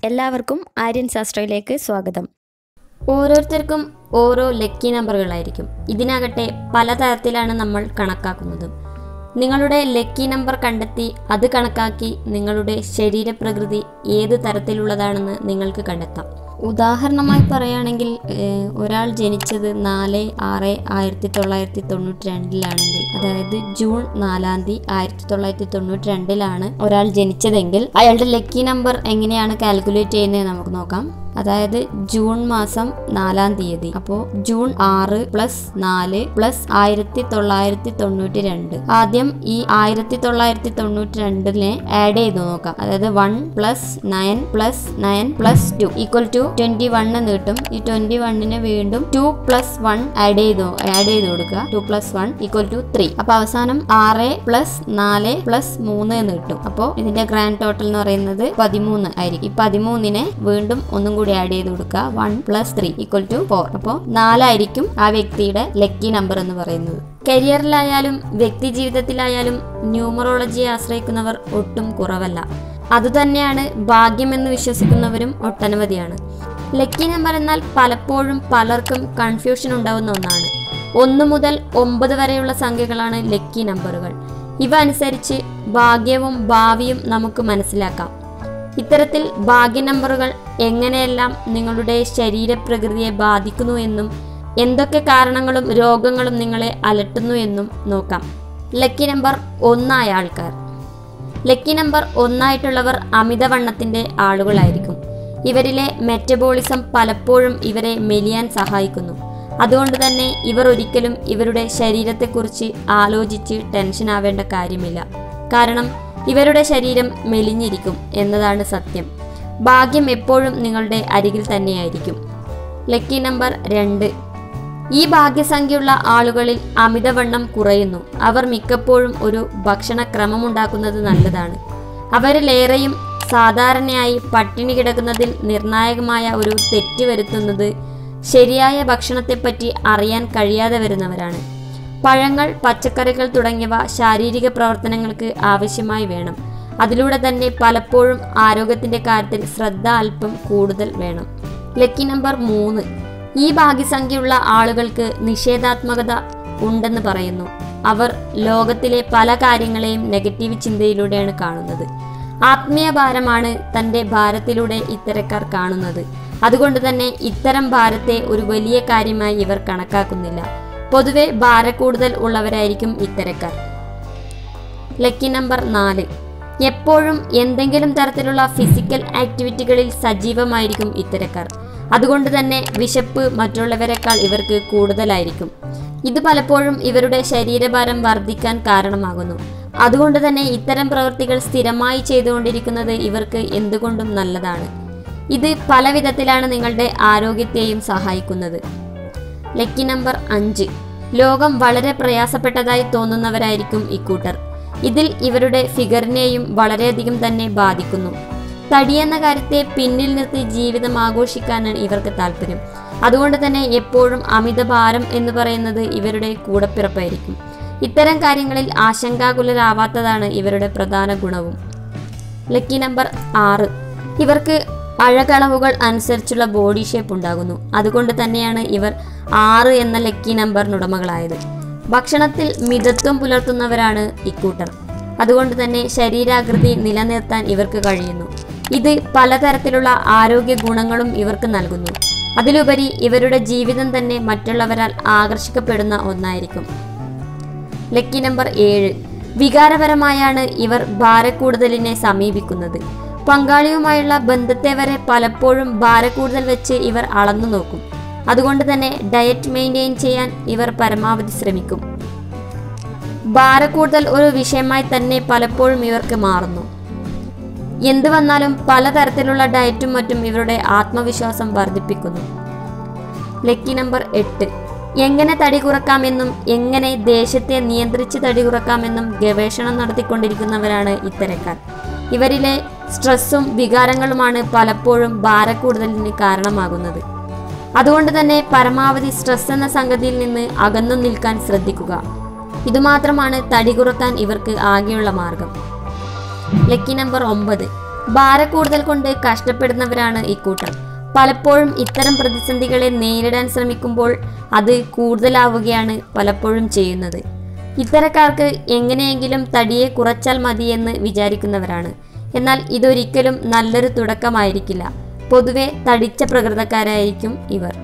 എല്ലാവർക്കും ആര്യൻ ശാസ്ത്രയിലേക്ക് സ്വാഗതം ഓരോരുത്തർക്കും ഓരോ ലക്കി നമ്പറുകളായിരിക്കും ഇതിനാകട്ടെ പലതരത്തിലാണ് നമ്മൾ കണക്കാക്കുന്നത് നിങ്ങളുടെ ലക്കി നമ്പർ കണ്ടെത്തി അത് കണക്കാക്കി നിങ്ങളുടെ ശരീരപ്രകൃതി ഏത് തരത്തിലുള്ളതാണെന്ന് നിങ്ങൾക്ക് കണ്ടെത്താം ഉദാഹരണമായി പറയുകയാണെങ്കിൽ ഏഹ്, ഒരാൾ ജനിച്ചത് നാല് ആറ് ആയിരത്തി തൊള്ളായിരത്തി തൊണ്ണൂറ്റി രണ്ടിലാണെങ്കിൽ അതായത് ജൂൺ നാലാം തീയതി ആയിരത്തി തൊള്ളായിരത്തി തൊണ്ണൂറ്റി രണ്ടിലാണ് ഒരാൾ ജനിച്ചതെങ്കിൽ അയാളുടെ ലക്കി നമ്പർ എങ്ങനെയാണ് കാൽക്കുലേറ്റ് ചെയ്യുന്നത് നമുക്ക് നോക്കാം അതായത് ജൂൺ മാസം നാലാം തീയതി അപ്പോൾ ജൂൺ ആറ് പ്ലസ് നാല് പ്ലസ് ആയിരത്തി തൊള്ളായിരത്തി തൊണ്ണൂറ്റി രണ്ട് ആദ്യം ഈ ആയിരത്തി തൊള്ളായിരത്തി തൊണ്ണൂറ്റി രണ്ടിനെ ആഡ് ചെയ്ത് നോക്കാം അതായത് one plus nine plus nine plus two equal to twenty one എന്ന് കിട്ടും ഈ ട്വന്റി വണ്ണിനെ വീണ്ടും ടു പ്ലസ് വൺ ആഡ് ചെയ്ത് ആഡ് ചെയ്ത് കൊടുക്കുക two plus one equal to three അപ്പൊ അവസാനം ആറ് പ്ലസ് നാല് പ്ലസ് മൂന്ന് എന്ന് കിട്ടും അപ്പോൾ ഇതിന്റെ ഗ്രാൻഡ് ടോട്ടൽ എന്ന് പറയുന്നത് പതിമൂന്ന് ആയിരിക്കും ഈ പതിമൂന്നിനെ വീണ്ടും ഒന്നും കൂടി ആഡ് ചെയ്ത് കൊടുക്കുക one plus three equal to four അപ്പോൾ നാലായിരിക്കും ആ വ്യക്തിയുടെ ലക്കി നമ്പർ എന്ന് പറയുന്നത് കരിയറിലായാലും വ്യക്തി ജീവിതത്തിലായാലും ന്യൂമറോളജിയെ ആശ്രയിക്കുന്നവർ ഒട്ടും കുറവല്ല അതുതന്നെയാണ് ഭാഗ്യമെന്ന് വിശ്വസിക്കുന്നവരും ഒട്ടനവധിയാണ് ലക്കി നമ്പർ എന്നാൽ പലപ്പോഴും പലർക്കും കൺഫ്യൂഷൻ ഉണ്ടാവുന്ന ഒന്നാണ് ഒന്ന് മുതൽ ഒമ്പത് വരെയുള്ള സംഖ്യകളാണ് ലക്കി നമ്പറുകൾ ഇവ അനുസരിച്ച് ഭാഗ്യവും ഭാവിയും നമുക്ക് മനസ്സിലാക്കാം ഇത്തരത്തിൽ ഭാഗ്യ നമ്പറുകൾ എങ്ങനെയെല്ലാം നിങ്ങളുടെ ശരീരപ്രകൃതിയെ ബാധിക്കുന്നു എന്നും എന്തൊക്കെ കാരണങ്ങളും രോഗങ്ങളും നിങ്ങളെ അലട്ടുന്നു എന്നും നോക്കാം ലക്കി നമ്പർ ഒന്നായ ആൾക്കാർ ലക്കി നമ്പർ ഒന്നായിട്ടുള്ളവർ അമിതവണ്ണത്തിന്റെ ആളുകളായിരിക്കും ഇവരിലെ മെറ്റബോളിസം പലപ്പോഴും ഇവരെ മെലിയാൻ സഹായിക്കുന്നു അതുകൊണ്ട് തന്നെ ഇവർ ഒരിക്കലും ഇവരുടെ ശരീരത്തെക്കുറിച്ച് ആലോചിച്ച് ടെൻഷൻ ആവേണ്ട കാര്യമില്ല കാരണം ഇവരുടെ ശരീരം മെലിഞ്ഞിരിക്കും എന്നതാണ് സത്യം ഭാഗ്യം എപ്പോഴും നിങ്ങളുടെ അരികിൽ തന്നെയായിരിക്കും ലക്കി നമ്പർ രണ്ട് ഈ ഭാഗ്യസംഖ്യയുള്ള ആളുകളിൽ അമിതവണ്ണം കുറയുന്നു അവർ മിക്കപ്പോഴും ഒരു ഭക്ഷണക്രമമുണ്ടാക്കുന്നത് നല്ലതാണ് അവരിലേറെയും സാധാരണയായി പട്ടിണി കിടക്കുന്നതിൽ നിർണായകമായ ഒരു തെറ്റ് വരുത്തുന്നത് ശരിയായ ഭക്ഷണത്തെപ്പറ്റി അറിയാൻ കഴിയാതെ വരുന്നവരാണ് പഴങ്ങൾ പച്ചക്കറികൾ തുടങ്ങിയവ ശാരീരിക പ്രവർത്തനങ്ങൾക്ക് ആവശ്യമായി വേണം അതിലൂടെ തന്നെ പലപ്പോഴും ആരോഗ്യത്തിന്റെ കാര്യത്തിൽ ശ്രദ്ധ അല്പം കൂടുതൽ വേണം ലക്കി നമ്പർ മൂന്ന് ഈ ഭാഗ്യസംഖ്യയുള്ള ആളുകൾക്ക് നിഷേധാത്മകത ഉണ്ടെന്ന് പറയുന്നു അവർ ലോകത്തിലെ പല കാര്യങ്ങളെയും നെഗറ്റീവ് ചിന്തയിലൂടെയാണ് കാണുന്നത് ആത്മീയ ഭാരമാണ് തൻ്റെ ഭാരത്തിലൂടെ ഇത്തരക്കാർ കാണുന്നത് അതുകൊണ്ട് തന്നെ ഇത്തരം ഭാരത്തെ ഒരു വലിയ കാര്യമായി ഇവർ കണക്കാക്കുന്നില്ല പൊതുവെ ഭാരക്കൂടുതൽ ഉള്ളവരായിരിക്കും ഇത്തരക്കാർ ലക്കി നമ്പർ നാല് എപ്പോഴും എന്തെങ്കിലും തരത്തിലുള്ള ഫിസിക്കൽ ആക്ടിവിറ്റികളിൽ സജീവമായിരിക്കും ഇത്തരക്കാർ അതുകൊണ്ട് തന്നെ വിശപ്പ് മറ്റുള്ളവരെക്കാൾ ഇവർക്ക് കൂടുതലായിരിക്കും ഇത് പലപ്പോഴും ഇവരുടെ ശരീരഭാരം വർദ്ധിക്കാൻ കാരണമാകുന്നു അതുകൊണ്ട് തന്നെ ഇത്തരം പ്രവൃത്തികൾ സ്ഥിരമായി ചെയ്തുകൊണ്ടിരിക്കുന്നത് ഇവർക്ക് എന്തുകൊണ്ടും നല്ലതാണ് ഇത് പല വിധത്തിലാണ് നിങ്ങളുടെ ആരോഗ്യത്തെയും സഹായിക്കുന്നത് ലക്കി നമ്പർ അഞ്ച് ലോകം വളരെ പ്രയാസപ്പെട്ടതായി തോന്നുന്നവരായിരിക്കും ഇക്കൂട്ടർ ഇതിൽ ഇവരുടെ ഫിഗറിനെയും വളരെയധികം തന്നെ ബാധിക്കുന്നു തടിയെന്ന കാര്യത്തെ പിന്നിൽ നിർത്തി ജീവിതം ആഘോഷിക്കാനാണ് ഇവർക്ക് താല്പര്യം അതുകൊണ്ട് തന്നെ എപ്പോഴും അമിതഭാരം എന്ന് പറയുന്നത് ഇവരുടെ കൂടപ്പിറപ്പായിരിക്കും ഇത്തരം കാര്യങ്ങളിൽ ആശങ്കാകുലരാവാത്തതാണ് ഇവരുടെ പ്രധാന ഗുണവും ലക്കി നമ്പർ ആറ് ഇവർക്ക് അഴകളവുകൾ അനുസരിച്ചുള്ള ബോഡി ഷേപ്പ് ഉണ്ടാകുന്നു അതുകൊണ്ട് തന്നെയാണ് ഇവർ ആറ് എന്ന ലക്കി നമ്പറിനുടമകളായത് ഭക്ഷണത്തിൽ മിതത്വം പുലർത്തുന്നവരാണ് ഇക്കൂട്ടർ അതുകൊണ്ട് തന്നെ ശരീരാകൃതി നിലനിർത്താൻ ഇവർക്ക് കഴിയുന്നു ഇത് പലതരത്തിലുള്ള ആരോഗ്യ ഗുണങ്ങളും ഇവർക്ക് നൽകുന്നു അതിലുപരി ഇവരുടെ ജീവിതം തന്നെ മറ്റുള്ളവരാൽ ആകർഷിക്കപ്പെടുന്ന ഒന്നായിരിക്കും ലക്കി നമ്പർ ഏഴ് വികാരപരമായാണ് ഇവർ ഭാരക്കൂടുതലിനെ സമീപിക്കുന്നത് പങ്കാളിയുമായുള്ള ബന്ധത്തെ വരെ പലപ്പോഴും ഭാരക്കൂടുതൽ വെച്ച് ഇവർ അളന്നു നോക്കും അതുകൊണ്ട് തന്നെ ഡയറ്റ് മെയിൻറ്റെയിൻ ചെയ്യാൻ ഇവർ പരമാവധി ശ്രമിക്കും ഭാരക്കൂടുതൽ ഒരു വിഷയമായി തന്നെ പലപ്പോഴും ഇവർക്ക് മാറുന്നു എന്ത് വന്നാലും പലതരത്തിലുള്ള ഡയറ്റും മറ്റും ഇവരുടെ ആത്മവിശ്വാസം വർദ്ധിപ്പിക്കുന്നു ലക്കി നമ്പർ എട്ട് എങ്ങനെ തടി കുറക്കാമെന്നും എങ്ങനെ ദേശത്തെ നിയന്ത്രിച്ച് തടി കുറക്കാമെന്നും ഗവേഷണം നടത്തിക്കൊണ്ടിരിക്കുന്നവരാണ് ഇത്തരക്കാർ ഇവരിലെ സ്ട്രെസ്സും വികാരങ്ങളുമാണ് പലപ്പോഴും ഭാരക്കൂടുതലിന് കാരണമാകുന്നത് അതുകൊണ്ട് തന്നെ പരമാവധി സ്ട്രെസ് എന്ന സംഗതിയിൽ നിന്ന് അകന്നു നിൽക്കാൻ ശ്രദ്ധിക്കുക ഇതുമാത്രമാണ് തടി കുറക്കാൻ ഇവർക്ക് ആകെയുള്ള മാർഗം ലക്കി നമ്പർ ഒമ്പത് ഭാരക്കൂടുതൽ കൊണ്ട് കഷ്ടപ്പെടുന്നവരാണ് ഇക്കൂട്ടർ പലപ്പോഴും ഇത്തരം പ്രതിസന്ധികളെ നേരിടാൻ ശ്രമിക്കുമ്പോൾ അത് കൂടുതലാവുകയാണ് പലപ്പോഴും ചെയ്യുന്നത് ഇത്തരക്കാർക്ക് എങ്ങനെയെങ്കിലും തടിയെ കുറച്ചാൽ മതിയെന്ന് വിചാരിക്കുന്നവരാണ് എന്നാൽ ഇതൊരിക്കലും നല്ലൊരു തുടക്കമായിരിക്കില്ല പൊതുവെ തടിച്ച പ്രകൃതക്കാരായിരിക്കും ഇവർ